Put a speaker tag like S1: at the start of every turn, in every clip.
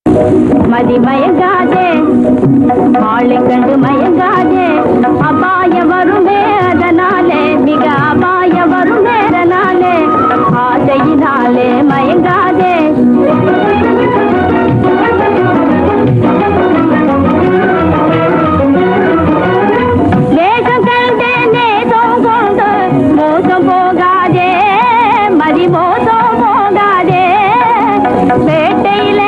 S1: மதி மயங்காதே ஆளை கண்டு மயங்காதே அபாய வருமே அதனாலே மிக அபாய வருமே அதனாலே ஆசையினாலே மயங்காதே வேகம் கண்டு நேசம் கொண்டு மோசம் போகாதே மதி மோசம் போகாதே பேட்டையில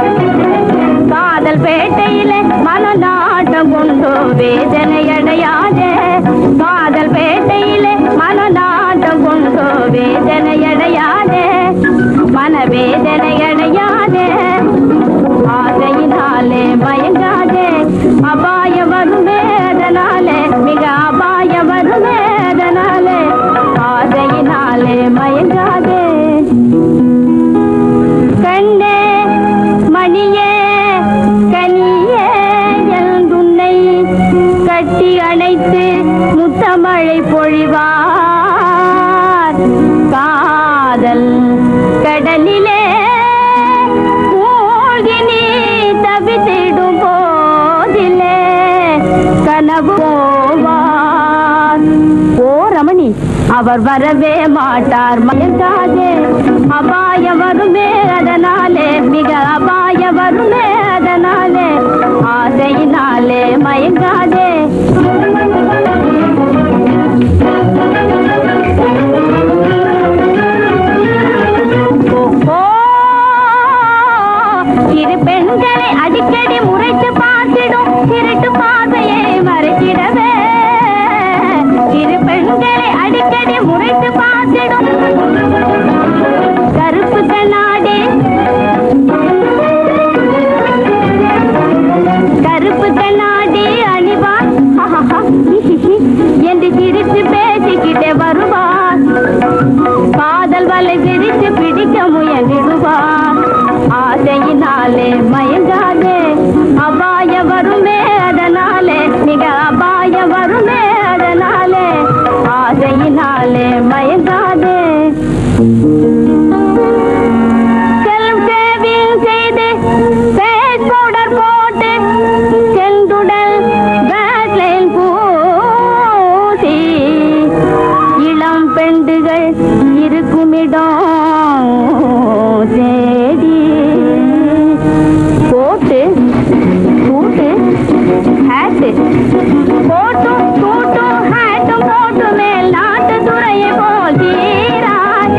S1: காதல் பேட்டையில மனநாட்டம் கொண்டு வேதனை அடையாதே காதல் பேட்டையில மனநாட்டம் கொண்டு வேதனை அடையாதே மனவேதனை அடையாதே ஆசையினாலே மயங்காதே அபாய வருமே அதனாலே மிக அபாய வருமே அதனாலே ஆசையினாலே மயங்காதே கண்ணே மணியே கனியே எழுந்துன்னை கட்டி அணைத்து முத்தமழை பொழிவார் காதல் கடலிலே மூழ்கி நீ தவித்திடும் போதிலே கனவு போவார் ஓ ரமணி அவர் வரவே மாட்டார் மயங்காதே அபாய வருமே அதனாலே மிக அபாய வருமே அதனாலே ஆசையினாலே மயங்காதே ஓ, இரு பெண்களை அடிக்கடி முறைத்து பார்த்திடும் திருட்டு பாதையை மறைச்சிடவே இரு பெண்களை அடிக்கடி முறைத்து பார்த்திடும் கருப்பு கண்ணாடி கருப்பு கண்ணாடி அணிவார் ஆஹாஹா, ஹிஹிஹி என்று சிரித்து பேசிக்கிட்டே வருவார் காதல் வலை விரித்து பிடிக்க முயன்றிடுவார் ஆசையினாலே மயங்காதே அபாய வருமே அதனாலே மிக அபாய வருமே அதனாலே ஆசையினாலே மயங்காதே செல்ஃப் சேவிங் செய்து ஃபேஸ் பவுடர் போட்டு செந்துடல் பேக்லைன் பூசி இளம் பெண்டுகள் இருக்குமிடம் தேடி போட்டு சூட்டு ஹேட்டு போட்டும் சூட்டும் ஹேட்டும் போட்டு மேல் நாட்டு துறையை போல் தீராய்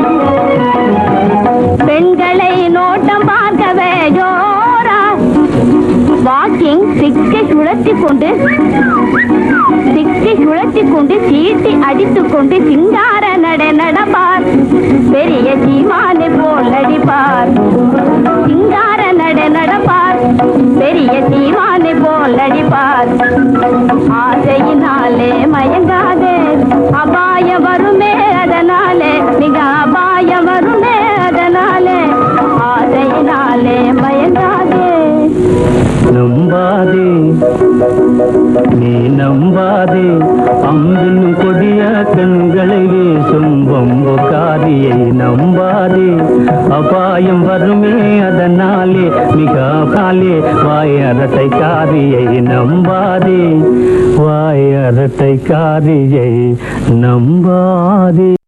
S1: பெண்களை நோட்டம் பார்க்கவே ஜோரா வாக்கிங் சிக்கை சுழற்றி கொண்டு சிக்கை சுழற்றி கொண்டு சீட்டி அடித்துக் கொண்டு சிங்கார நடை நடப்பார் பெரிய சீமானை போல் நடிப்பார் சிங்கார நடை நடப்பார் பெரிய சீமானை போல் நடிப்பார் ஆசையினாலே மயங்காதே அபாய வருமே அதனாலே மிக அபாய வருமே அதனாலே ஆசையினாலே மயங்காதே
S2: நம்பாதே நீ நம்பாதே அம்பின் கொடிய கண்களை வீசும் வம்புக்காரியை நம்பாதே அபாயம் வருமே அதனாலே மிக பாலே வாயரட்டை காரியை நம்பாதே வாயரட்டை காரியை நம்பாதே